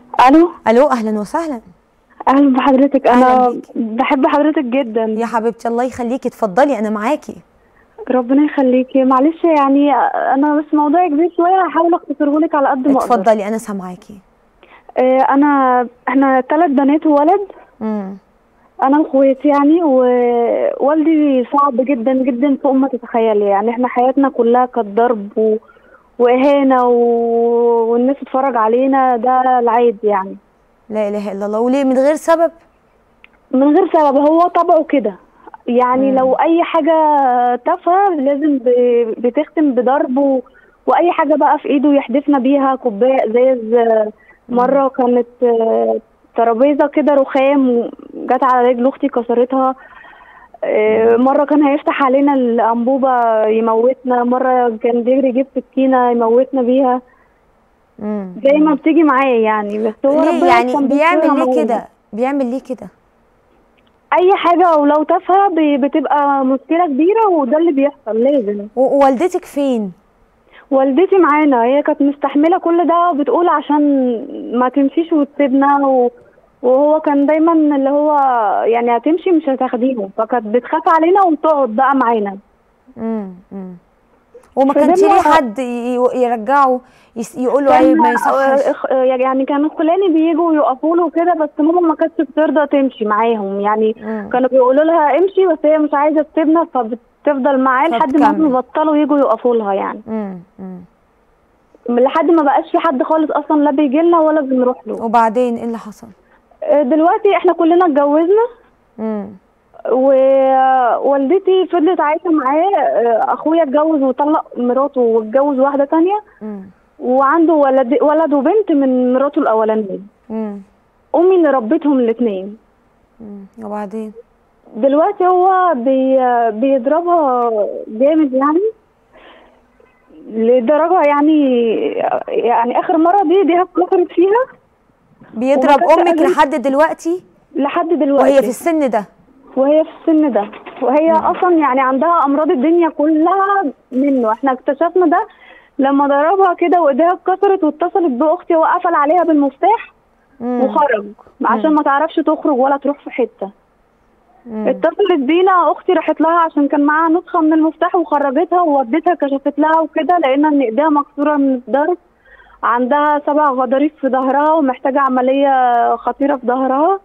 الو الو اهلا وسهلا اهلا بحضرتك أهلاً انا بيكي. بحب حضرتك جدا يا حبيبتي الله يخليكي اتفضلي انا معاكي ربنا يخليكي معلش يعني انا بس موضوع كبير شويه هحاول اختصره لك على قد ما اقدر اتفضلي انا سامعاكي آه، انا احنا ثلاث بنات وولد امم انا واخواتي يعني ووالدي صعب جدا جدا فوق ما تتخيلي يعني احنا حياتنا كلها كانت ضرب و... واهانه و... والناس تتفرج علينا ده العادي يعني لا اله الا الله وليه من غير سبب من غير سبب هو طبعه كده يعني مم. لو اي حاجه تافهه لازم ب- بتختم بضرب و... واي حاجه بقى في ايده يحدفنا بيها كوبايه ازاز مره كانت آه، ترابيزه كده رخام جت على رجل اختي كسرتها آه، مره كان هيفتح علينا الانبوبه يموتنا مره كان بيجري يجيب سكينه يموتنا بيها امم زي ما بتيجي معايا يعني بس هو ليه ربنا يعني كان بيعمل بيسترها ليه معانا. كده بيعمل ليه كده اي حاجه ولو تافهه ب- بتبقى مشكله كبيره وده اللي بيحصل لازم و- ووالدتك فين والدتي معانا هي كانت مستحمله كل ده وبتقول عشان ما تمشيش وتسيبنا و... وهو كان دايما اللي هو يعني هتمشي مش هتاخديهم فكانت بتخاف علينا وتقعد بقى معانا امم امم وما فده كانش ليه ما- حد ي- يرجعه يس- يقول له عيب ما كان يصحش إخ- يعني كانوا خلاني بيجوا يقفوا له كده بس ماما ما كانتش بترضى تمشي معاهم يعني مم. كانوا بيقولوا لها امشي بس هي مش عايزه تسيبنا فبتفضل معاه لحد ما فبتكمل. هم بطلوا يجوا يقفوا لها يعني امم امم لحد ما بقاش في حد خالص اصلا لا بيجي لنا ولا بنروح له وبعدين ايه اللي حصل آه، دلوقتي احنا كلنا اتجوزنا امم ووالدتي فضلت عايشه معاه آه، اخويا اتجوز وطلق مراته واتجوز واحده تانية امم وعنده ولد ولد وبنت من مراته الاولانيه امم امي اللي ربتهم الاثنين امم وبعدين دلوقتي هو بي بيضربها جامد يعني لدرجه يعني يعني اخر مره دي دي اتكسرت فيها بيضرب وما كانش امك قادر- لحد دلوقتي لحد دلوقتي وهي في السن ده وهي في السن ده وهي اصلا يعني عندها امراض الدنيا كلها منه احنا اكتشفنا ده لما ضربها كده وايديها اتكسرت واتصلت باختي وقفل عليها بالمفتاح مم. وخرج عشان ما تعرفش تخرج ولا تروح في حته مم. اتصلت بينا اختي راحت لها عشان كان معاها نسخه من المفتاح وخرجتها وودتها كشفت لها وكده لقينا ان ايديها مكسوره من الضرب عندها سبع غضاريف في ظهرها ومحتاجه عمليه خطيره في ظهرها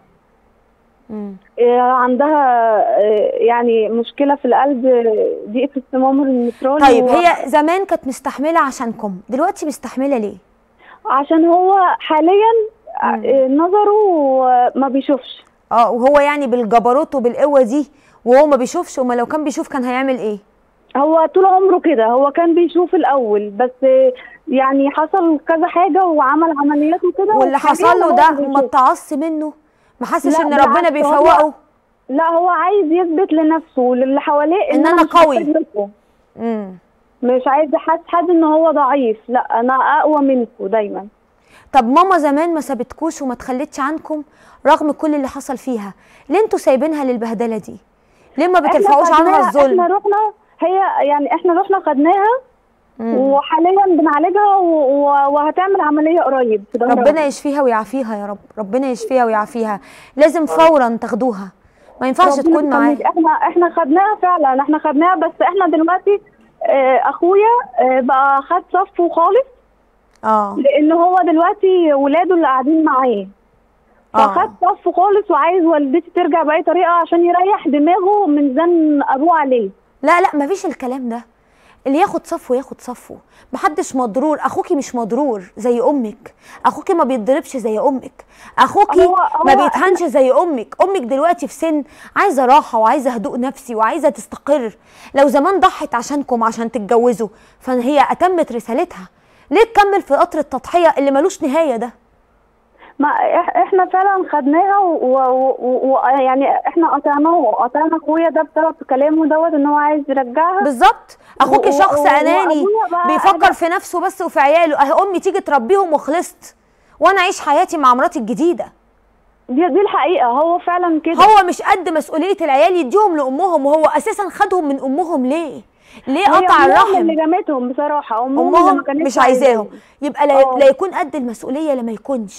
مم. إيه، عندها إيه، يعني مشكلة في القلب إيه، ضيق في الصمام المترالي طيب و- هي زمان كانت مستحمله عشانكم دلوقتي مستحمله ليه عشان هو حاليا مم. إيه، نظره ما بيشوفش اه وهو يعني بالجبروت وبالقوه دي وهو ما بيشوفش وما لو كان بيشوف كان هيعمل ايه هو طول عمره كده هو كان بيشوف الأول بس إيه، يعني حصل كذا حاجة وعمل عمليات وكده واللي وحالياً حصل له هو ده بيشوف. ما اتعص منه ما حسش لا، ان بالعكس، ربنا هو- بيفوقه لا هو عايز يثبت لنفسه وللي حواليه إن أنا مش قوي. محتاج لكم. امم مش عايز حد حد ان هو ضعيف لا انا اقوى منكم دايما طب ماما زمان ما سابتكوش وما تخلتش عنكم رغم كل اللي حصل فيها ليه انتوا سايبينها للبهدله دي ليه ما إحنا بترفعوش عنها خدناها- الظلم احنا رحنا هي يعني احنا رحنا خدناها مم. وحاليا بنعالجها و- و- وهتعمل عمليه قريب في ظهرها. ربنا يشفيها ويعافيها يا رب ربنا يشفيها ويعافيها لازم فورا تاخدوها ما ينفعش ربنا تكون معاه يخليك. احنا احنا خدناها فعلا احنا خدناها بس احنا دلوقتي آه، اخويا آه، بقى خد صفه خالص اه لان هو دلوقتي ولاده اللي قاعدين معاه فخد اه صفه خالص وعايز والدتي ترجع باي طريقه عشان يريح دماغه من زن ابوه عليه لا لا مفيش الكلام ده اللي ياخد صفه ياخد صفه محدش مضرور اخوكي مش مضرور زي امك اخوكي ما بيتضربش زي امك اخوكي هو- هو ما بيتهنش زي امك امك دلوقتي في سن عايزه راحه وعايزه هدوء نفسي وعايزه تستقر لو زمان ضحت عشانكم عشان تتجوزوا فهي اتمت رسالتها ليه تكمل في قطر التضحيه اللي ملوش نهايه ده ما إح- احنا فعلا خدناها ويعني احنا قطعناه قطعنا اخويا ده بسبب كلامه دوت ان هو عايز يرجعها بالظبط اخوكي و- شخص و- اناني وأبويا بقى بيفكر أنا- في نفسه بس وفي عياله اهي امي تيجي تربيهم وخلصت وانا اعيش حياتي مع مراتي الجديده دي دي الحقيقه هو فعلا كده هو مش قد مسؤوليه العيال يديهم لامهم وهو اساسا خدهم من امهم ليه ليه هي قطع أمهم الرحم اللي جابتهم بصراحه امهم اللي امهم ما كانتش مش عايزاهم يبقى لا, آه. لا يكون قد المسؤوليه لا ما يكونش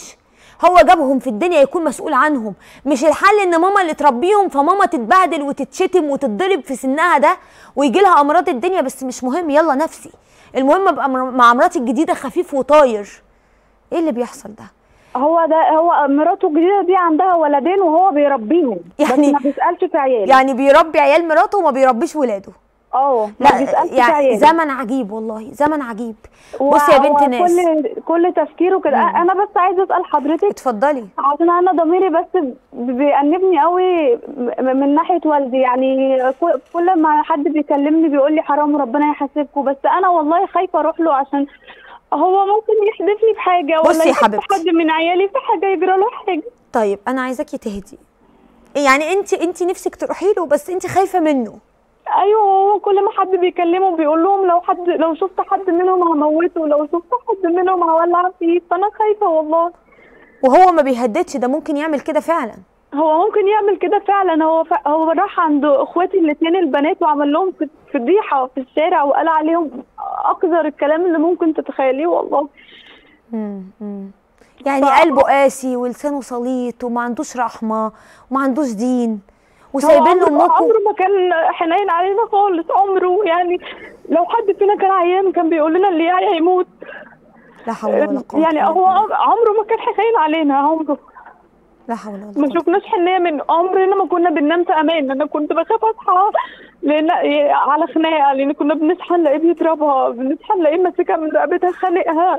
هو جابهم في الدنيا يكون مسؤول عنهم مش الحل ان ماما اللي تربيهم فماما تتبهدل وتتشتم وتتضرب في سنها ده ويجي لها امراض الدنيا بس مش مهم يلا نفسي المهم ابقى مر- مع مراتي الجديده خفيف وطاير ايه اللي بيحصل ده هو ده هو مراته الجديده دي عندها ولدين وهو بيربيهم يعني- بس ما بيسالش في عيال يعني بيربي عيال مراته وما بيربيش ولاده اه ما لا بيسالش في يعني عيال زمن عجيب والله زمن عجيب بصي يا بنت وهو ناس كل كل تفكيره كده انا بس عايزه اسال حضرتك اتفضلي عشان انا ضميري بس بيأنبني قوي م- من ناحيه والدي يعني كل- كل ما حد بيكلمني بيقول لي حرام ربنا يحاسبكم بس انا والله خايفه اروح له عشان هو ممكن يحدفني بحاجه بصي ولا يا يحدف حبيبتي. حد من عيالي في حاجه يجرى له حاجه طيب انا عايزاكي تهدي يعني انت انت نفسك تروحي له بس انت خايفه منه ايوه هو كل ما حد بيكلمه بيقول لهم لو حد لو شفت حد منهم هموته لو شفت حد منهم هولع فيه فانا خايفه والله وهو ما بيهددش ده ممكن يعمل كده فعلا هو ممكن يعمل كده فعلا هو ف... هو راح عند اخواتي الاثنين البنات وعمل لهم ف- فضيحه في الشارع وقال عليهم اقذر الكلام اللي ممكن تتخيليه والله مم. مم. يعني ف- قلبه قاسي ولسانه سليط وما عندوش رحمه وما عندوش دين هو وسايبين له عمره امكم عمره ما كان حنين علينا خالص عمره يعني لو حد فينا كان عيان كان بيقول لنا اللي يعيا يموت لا حول ولا قوه يعني إلا هو بالله. عمره ما كان حنين علينا عمره لا حول ولا ما قوه شفناش حنيه من عمرنا ما كنا بننام في امان انا كنت بخاف اصحى لان على خناقه لان كنا بنصحى نلاقيه بيضربها بنصحى نلاقيه ماسكها من رقبتها خانقها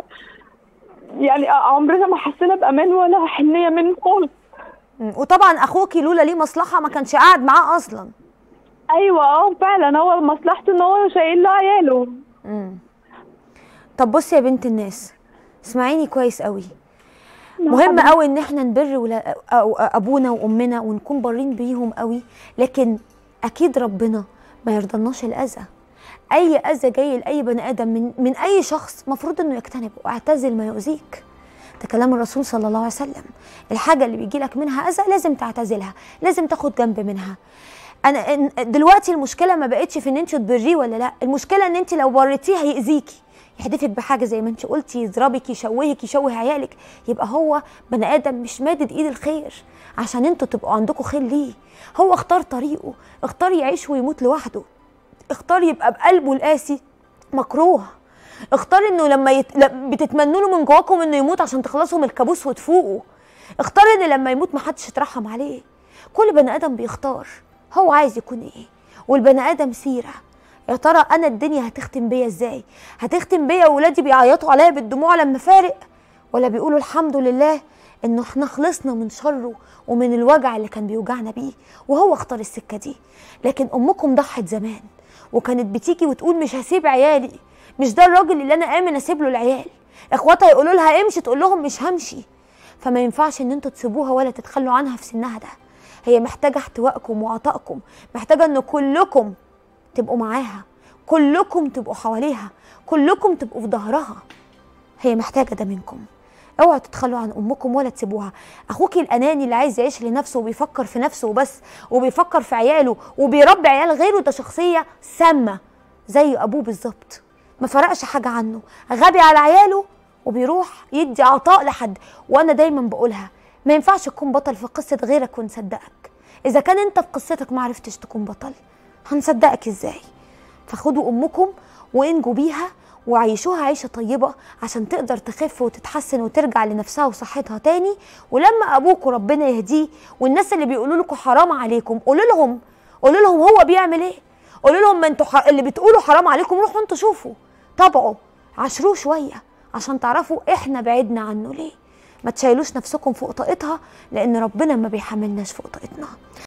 يعني عمرنا ما حسينا بامان ولا حنيه منه خالص مم. وطبعا اخوكي لولا ليه مصلحه ما كانش قاعد معاه اصلا ايوه اه فعلا هو مصلحته ان هو شايل له عياله مم. طب بصي يا بنت الناس اسمعيني كويس قوي مهم قوي ان احنا نبر ولا أو ابونا وامنا ونكون بارين بيهم قوي لكن اكيد ربنا ما يرضناش الاذى اي اذى جاي لاي بني ادم من من اي شخص مفروض انه يجتنبه واعتزل ما يؤذيك ده كلام الرسول صلى الله عليه وسلم الحاجه اللي بيجي لك منها اذى لازم تعتزلها لازم تاخد جنب منها انا إن- دلوقتي المشكله ما بقتش في ان انت تبريه ولا لا المشكله ان انت لو بريتيه هيأذيكي يحدفك بحاجه زي ما انت قلتي يضربك يشوهك يشوه عيالك يبقى هو بني ادم مش مادد ايد الخير عشان انتوا تبقوا عندكم خير ليه هو اختار طريقه اختار يعيش ويموت لوحده اختار يبقى بقلبه القاسي مكروه اختار انه لما يت... ل- بتتمنوا له من جواكم انه يموت عشان تخلصوا من الكابوس وتفوقوا اختار ان لما يموت محدش يترحم عليه كل بني ادم بيختار هو عايز يكون ايه والبني ادم سيره يا ترى انا الدنيا هتختم بيا ازاي هتختم بيا واولادي بيعيطوا عليا بالدموع لما فارق ولا بيقولوا الحمد لله انه احنا خلصنا من شره ومن الوجع اللي كان بيوجعنا بيه وهو اختار السكه دي لكن امكم ضحت زمان وكانت بتيجي وتقول مش هسيب عيالي مش ده الراجل اللي انا امن اسيب له العيال اخواتها يقولوا لها امشي تقول لهم مش همشي فما ينفعش ان انتوا تسيبوها ولا تتخلوا عنها في سنها ده هي محتاجه احتوائكم وعطائكم محتاجه ان كلكم تبقوا معاها كلكم تبقوا حواليها كلكم تبقوا في ظهرها هي محتاجه ده منكم اوعوا تتخلوا عن امكم ولا تسيبوها اخوك الاناني اللي عايز يعيش لنفسه وبيفكر في نفسه وبس وبيفكر في عياله وبيربي عيال غيره ده شخصيه سامه زي ابوه بالظبط ما فرقش حاجه عنه غبي على عياله وبيروح يدي عطاء لحد وانا دايما بقولها ما ينفعش تكون بطل في قصه غيرك ونصدقك اذا كان انت في قصتك ما عرفتش تكون بطل هنصدقك ازاي فخدوا امكم وانجوا بيها وعيشوها عيشة طيبة عشان تقدر تخف وتتحسن وترجع لنفسها وصحتها تاني ولما أبوكوا ربنا يهديه والناس اللي بيقولوا لكم حرام عليكم قولوا لهم قولوا لهم هو بيعمل ايه قولوا لهم ما انتوا ح... اللي بتقولوا حرام عليكم روحوا انتوا شوفوا تابعوا عاشروه شوية عشان تعرفوا احنا بعدنا عنه ليه ما تشيلوش نفسكم فوق طاقتها لان ربنا ما بيحملناش فوق طاقتنا